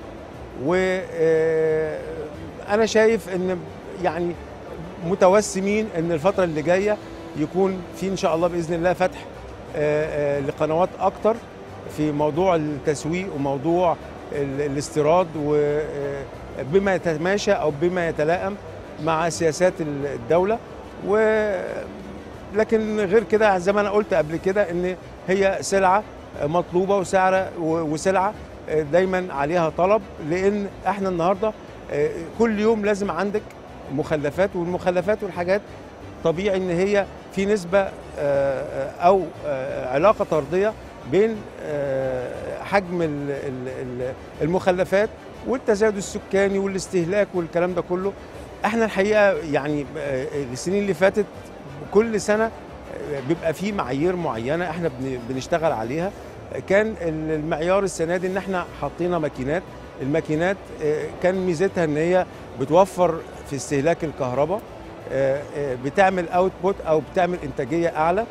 وانا شايف ان يعني متوسمين ان الفتره اللي جايه يكون في ان شاء الله باذن الله فتح لقنوات اكتر في موضوع التسويق وموضوع الاستيراد وبما يتماشى او بما يتلائم مع سياسات الدوله و لكن غير كده زي ما انا قلت قبل كده ان هي سلعه مطلوبه وسعر وسلعه دايما عليها طلب لان احنا النهارده كل يوم لازم عندك مخلفات والمخلفات والحاجات طبيعي ان هي في نسبه او علاقه طرديه بين حجم المخلفات والتزايد السكاني والاستهلاك والكلام ده كله احنا الحقيقه يعني السنين اللي فاتت كل سنه بيبقى في معايير معينه احنا بنشتغل عليها كان المعيار السنه دي ان احنا حطينا ماكينات الماكينات كان ميزتها ان هي بتوفر في استهلاك الكهرباء بتعمل اوتبوت او بتعمل انتاجيه اعلى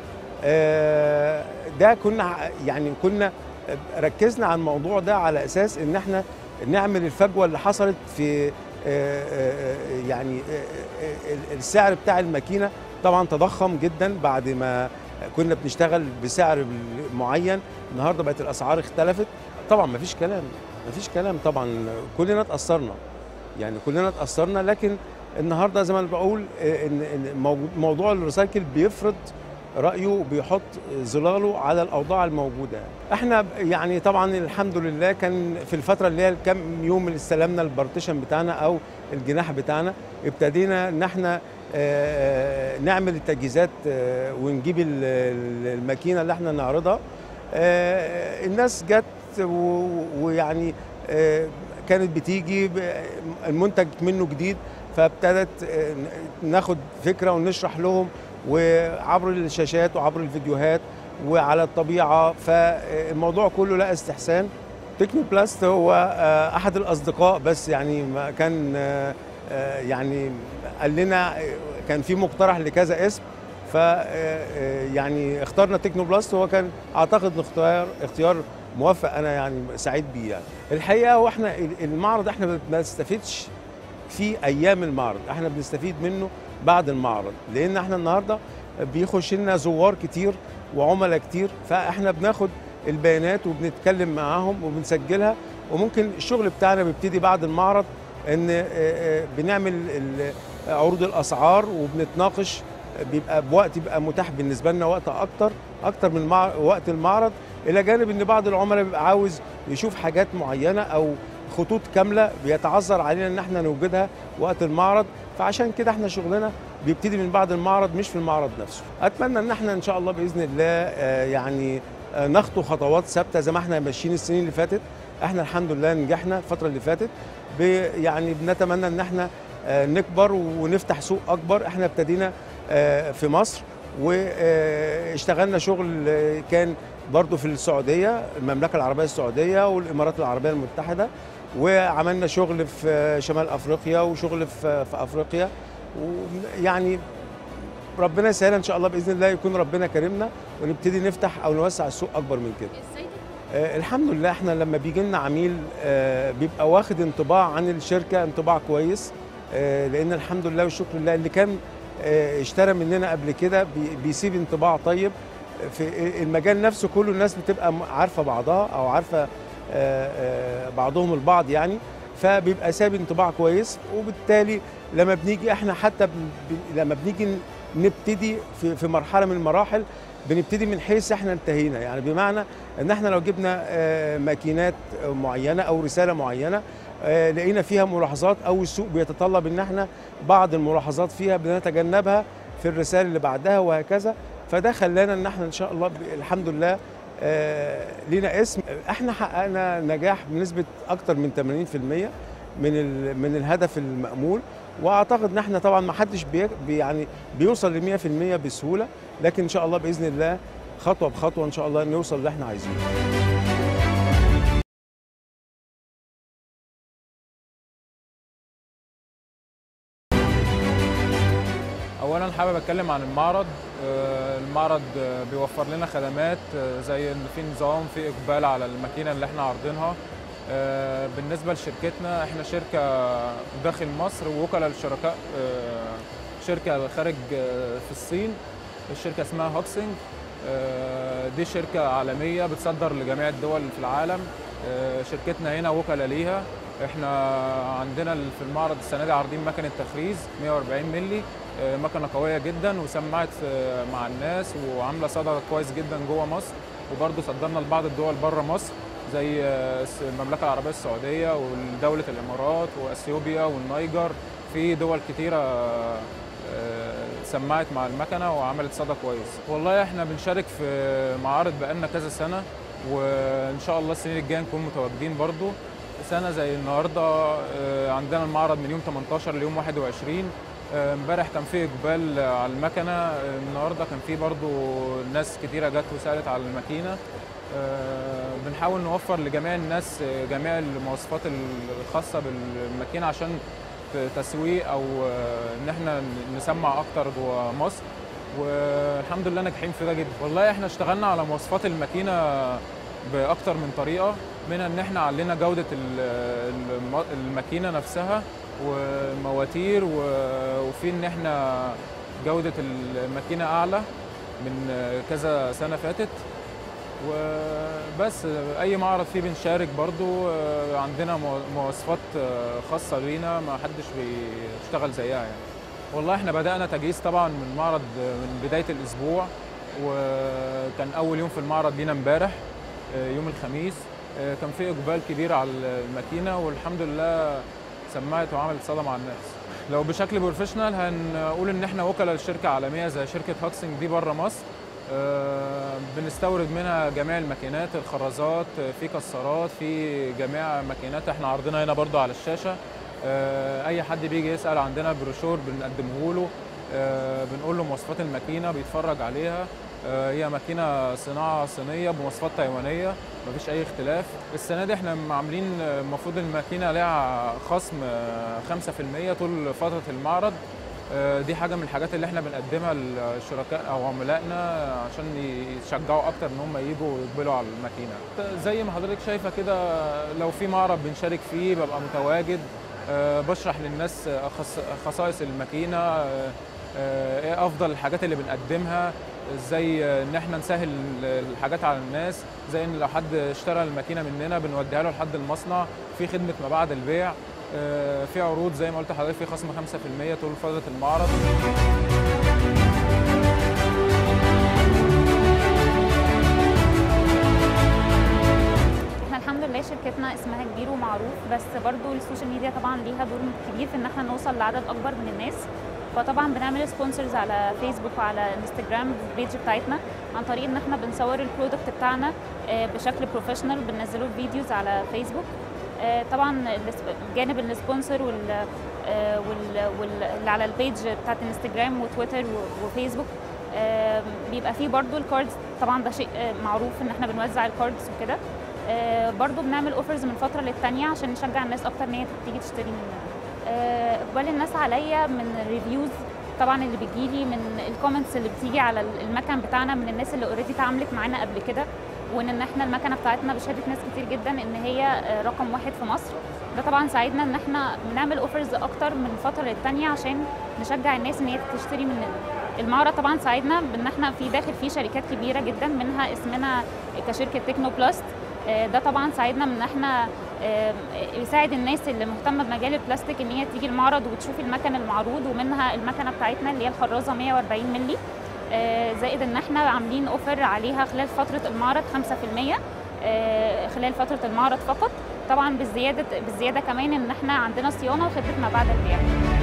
ده كنا يعني كنا ركزنا على الموضوع ده على اساس ان احنا نعمل الفجوه اللي حصلت في يعني السعر بتاع الماكينه طبعا تضخم جدا بعد ما كنا بنشتغل بسعر معين النهارده بقت الاسعار اختلفت طبعا ما فيش كلام ما فيش كلام طبعا كلنا اتاثرنا يعني كلنا اتاثرنا لكن النهارده زي ما انا بقول ان موضوع الريسايكل بيفرض رايه وبيحط ظلاله على الاوضاع الموجوده احنا يعني طبعا الحمد لله كان في الفتره اللي هي الكام يوم اللي استلمنا البارتيشن بتاعنا او الجناح بتاعنا ابتدينا ان احنا نعمل التجهيزات ونجيب الماكينه اللي احنا نعرضها الناس جت ويعني كانت بتيجي المنتج منه جديد فابتدت ناخد فكره ونشرح لهم وعبر الشاشات وعبر الفيديوهات وعلى الطبيعه فالموضوع كله لقى استحسان تكنو بلاست هو آه، احد الاصدقاء بس يعني ما كان آه، آه، يعني قال لنا كان في مقترح لكذا اسم ف آه، يعني اخترنا تكنو بلاست هو كان اعتقد إن اختيار اختيار موفق انا يعني سعيد بيه يعني الحقيقه هو احنا المعرض احنا ما بنستفيدش في ايام المعرض احنا بنستفيد منه بعد المعرض لان احنا النهارده بيخش لنا زوار كتير وعملاء كتير فاحنا بناخد البيانات وبنتكلم معاهم وبنسجلها وممكن الشغل بتاعنا بيبتدي بعد المعرض ان آه، آه، بنعمل ال- عروض الاسعار وبنتناقش بيبقى بوقت يبقى متاح بالنسبه لنا وقت اكتر اكتر من مع وقت المعرض الى جانب ان بعض العملاء بيبقى عاوز يشوف حاجات معينه او خطوط كامله بيتعذر علينا ان احنا نوجدها وقت المعرض فعشان كده احنا شغلنا بيبتدي من بعد المعرض مش في المعرض نفسه اتمنى ان احنا ان شاء الله باذن الله آه، يعني آه، نخطو خطوات ثابته زي ما احنا ماشيين السنين اللي فاتت احنا الحمد لله نجحنا الفتره اللي فاتت ب- يعني بنتمنى ان احنا آه، نكبر ونفتح سوق اكبر احنا ابتدينا آه، في مصر واشتغلنا شغل آه، كان برضو في السعوديه المملكه العربيه السعوديه والامارات العربيه المتحده وعملنا شغل في شمال افريقيا وشغل في في افريقيا ويعني ربنا يسهلها ان شاء الله باذن الله يكون ربنا كرمنا ونبتدي نفتح او نوسع السوق اكبر من كده آه الحمد لله احنا لما بيجي لنا عميل آه بيبقى واخد انطباع عن الشركه انطباع كويس آه لان الحمد لله والشكر لله اللي كان آه اشترى مننا قبل كده بي- بيسيب انطباع طيب في المجال نفسه كله الناس بتبقى م- عارفه بعضها او عارفه آه، آه، بعضهم البعض يعني فبيبقى ساب انطباع كويس وبالتالي لما بنيجي احنا حتى بن- بن- لما بنيجي ن- نبتدي في في مرحله من المراحل بنبتدي من حيث احنا انتهينا يعني بمعنى ان احنا لو جبنا آه، ماكينات معينه او رساله معينه آه، لقينا فيها ملاحظات او السوق بيتطلب ان احنا بعض الملاحظات فيها بنتجنبها في الرساله اللي بعدها وهكذا فده خلانا ان احنا ان شاء الله ب- الحمد لله آه، لينا اسم احنا حققنا نجاح بنسبه اكتر من 80% من ال- من الهدف المأمول واعتقد ان احنا طبعا ما حدش بي بي- يعني بيوصل ل 100% بسهوله لكن ان شاء الله باذن الله خطوه بخطوه ان شاء الله نوصل اللي احنا عايزينه اولا حابب اتكلم عن المعرض آه، المعرض آه، بيوفر لنا خدمات آه، زي ان في نظام في اقبال على الماكينه اللي احنا عارضينها آه، بالنسبه لشركتنا احنا شركه داخل مصر ووكلاء للشركاء آه، شركه خارج آه، في الصين الشركه اسمها هوكسنج آه، دي شركه عالميه بتصدر لجميع الدول في العالم آه، شركتنا هنا وكلاء ليها احنا عندنا في المعرض السنه دي عارضين مكنه تخريز 140 مللي آه، مكنه قويه جدا وسمعت آه، مع الناس وعامله صدى كويس جدا جوه مصر وبرضه صدرنا لبعض الدول بره مصر زي آه، المملكه العربيه السعوديه ودوله الامارات واثيوبيا والنيجر في دول كتيره آه، سمعت مع المكنه وعملت صدى كويس والله احنا بنشارك في معارض بقالنا كذا سنه وان شاء الله السنين الجايه نكون متواجدين برضو سنه زي النهارده آه، عندنا المعرض من يوم 18 ليوم 21 آه، امبارح كان في اقبال على المكنه آه، النهارده كان في برضو ناس كتيره جت وسالت على الماكينه آه، بنحاول نوفر لجميع الناس آه، جميع المواصفات الخاصه بالماكينه عشان تسويق او آه، ان احنا نسمع اكتر جوه مصر والحمد لله ناجحين في ده جدا والله احنا اشتغلنا على مواصفات الماكينه باكتر من طريقه منها ان احنا علينا جوده ال- الم- الماكينه نفسها والمواتير و- وفي ان احنا جوده الماكينه اعلى من كذا سنه فاتت وبس اي معرض فيه بنشارك برضو آه، عندنا مو- مواصفات آه، خاصه لينا ما حدش بيشتغل زيها يعني والله احنا بدانا تجهيز طبعا من معرض آه، من بدايه الاسبوع وكان اول يوم في المعرض لينا امبارح آه، يوم الخميس آه، كان في اقبال كبير على الماكينه والحمد لله سمعت وعملت صدى مع الناس لو بشكل بروفيشنال هنقول ان احنا وكلاء لشركه عالميه زي شركه هاكسنج دي بره مصر آه، بنستورد منها جميع الماكينات الخرازات آه، في كسارات في جميع ماكينات احنا عارضينها هنا برضو على الشاشه آه، اي حد بيجي يسال عندنا بروشور بنقدمه له آه، بنقول له مواصفات الماكينه بيتفرج عليها آه، هي ماكينه صناعه صينيه بمواصفات تايوانيه مفيش اي اختلاف السنه دي احنا عاملين آه، المفروض الماكينه لها خصم آه، 5% طول فتره المعرض آه، دي حاجه من الحاجات اللي احنا بنقدمها للشركاء او عملائنا عشان يشجعوا اكتر ان هم يجوا ويقبلوا على الماكينه زي ما حضرتك شايفه كده لو في معرض بنشارك فيه ببقى متواجد آه، بشرح للناس خص- خصائص الماكينه آه، آه، ايه افضل الحاجات اللي بنقدمها ازاي آه، ان احنا نسهل الحاجات على الناس زي ان لو حد اشترى الماكينه مننا بنوديها له لحد المصنع في خدمه ما بعد البيع آه، في عروض زي ما قلت لحضرتك في خصم 5% طول فتره المعرض احنا الحمد لله شركتنا اسمها كبير ومعروف بس برضو السوشيال ميديا طبعا ليها دور كبير في ان احنا نوصل لعدد اكبر من الناس فطبعا بنعمل سبونسرز على فيسبوك وعلى انستجرام البيج بتاعتنا عن طريق ان احنا بنصور البرودكت بتاعنا آه، بشكل بروفيشنال بننزله فيديوز على فيسبوك آه، طبعا الس- جانب السبونسر وال آه، وال وال- اللي على البيج بتاعت انستجرام وتويتر و- وفيسبوك آه، بيبقى فيه برضو الكاردز طبعا ده شيء آه، معروف ان احنا بنوزع الكاردز وكده آه، برضو بنعمل اوفرز من فتره للتانيه عشان نشجع الناس اكتر ان هي تيجي تشتري مننا آه، اقبال الناس عليا من الريفيوز طبعا اللي بيجيلي من الكومنتس اللي بتيجي على المكن بتاعنا من الناس اللي اوريدي اتعاملت معانا قبل كده وان ان احنا المكنه بتاعتنا بشهاده ناس كتير جدا ان هي آه، رقم واحد في مصر ده طبعا ساعدنا ان احنا بنعمل اوفرز اكتر من فتره للتانيه عشان نشجع الناس ان هي تشتري مننا المعرض طبعا ساعدنا بان احنا في داخل فيه شركات كبيره جدا منها اسمنا كشركه تكنو بلاست آه، ده طبعا ساعدنا من ان احنا آه، يساعد الناس اللي مهتمه بمجال البلاستيك ان هي تيجي المعرض وتشوف المكن المعروض ومنها المكنه بتاعتنا اللي هي الخرازه 140 مللي آه، زائد ان احنا عاملين اوفر عليها خلال فتره المعرض 5% آه، خلال فتره المعرض فقط طبعا بالزياده بالزياده كمان ان احنا عندنا صيانه وخدمه ما بعد البيع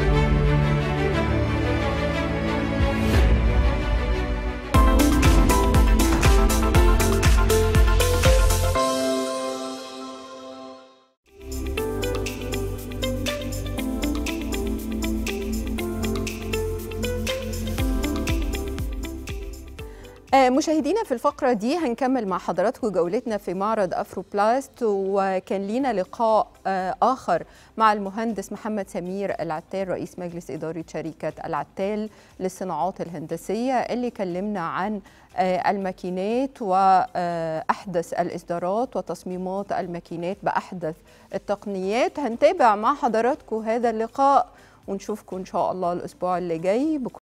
آه، مشاهدينا في الفقرة دي هنكمل مع حضراتكم جولتنا في معرض أفرو بلاست وكان لينا لقاء آه، آخر مع المهندس محمد سمير العتال رئيس مجلس إدارة شركة العتال للصناعات الهندسية اللي كلمنا عن آه، الماكينات وأحدث الإصدارات وتصميمات الماكينات بأحدث التقنيات هنتابع مع حضراتكم هذا اللقاء ونشوفكم إن شاء الله الأسبوع اللي جاي بكل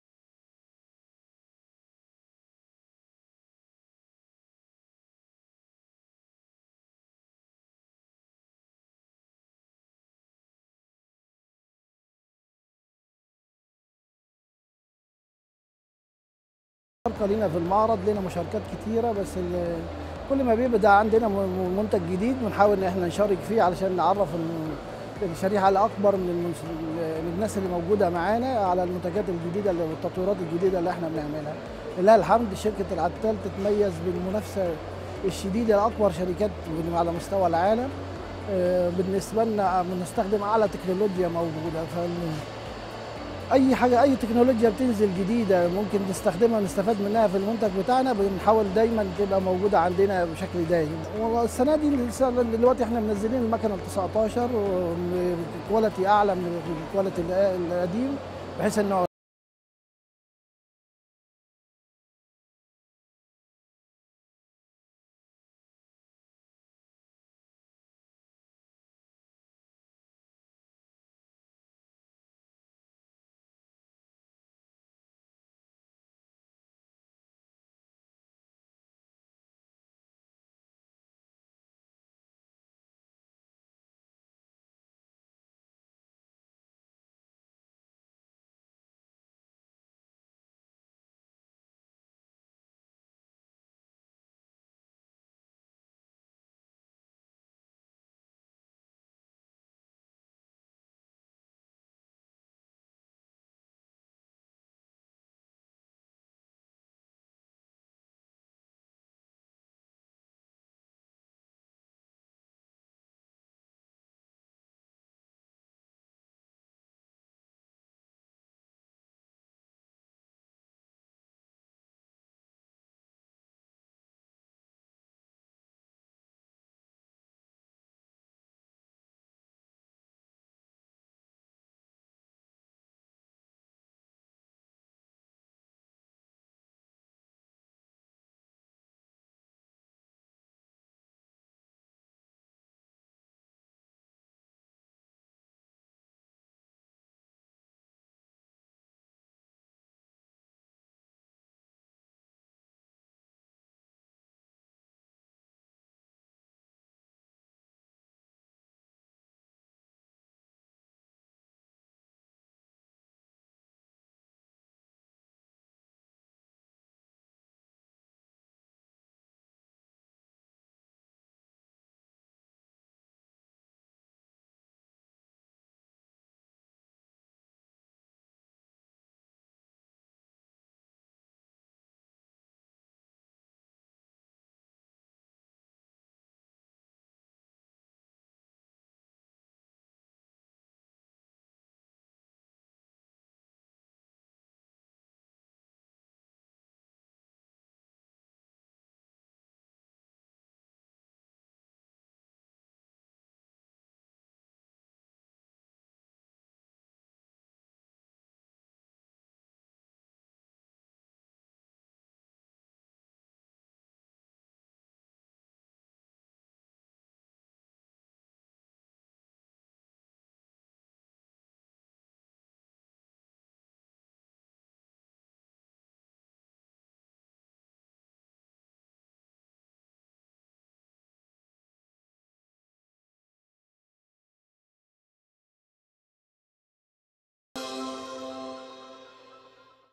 المشاركة لينا في المعرض لنا مشاركات كتيرة بس ال- كل ما بيبدا عندنا م- م- منتج جديد بنحاول ان احنا نشارك فيه علشان نعرف ال- الشريحة الأكبر من المنس- من الناس اللي موجودة معانا على المنتجات الجديدة اللي- والتطويرات الجديدة اللي احنا بنعملها. لله الحمد شركة العتال تتميز بالمنافسة الشديدة لأكبر شركات على مستوى العالم. آه، بالنسبة لنا بنستخدم أعلى تكنولوجيا موجودة فال اي حاجه اي تكنولوجيا بتنزل جديده ممكن نستخدمها نستفاد منها في المنتج بتاعنا بنحاول دايما تبقى موجوده عندنا بشكل دايم والسنه دي السنة اللي دلوقتي احنا منزلين المكنه ال 19 كواليتي اعلى من الكواليتي القديم بحيث انه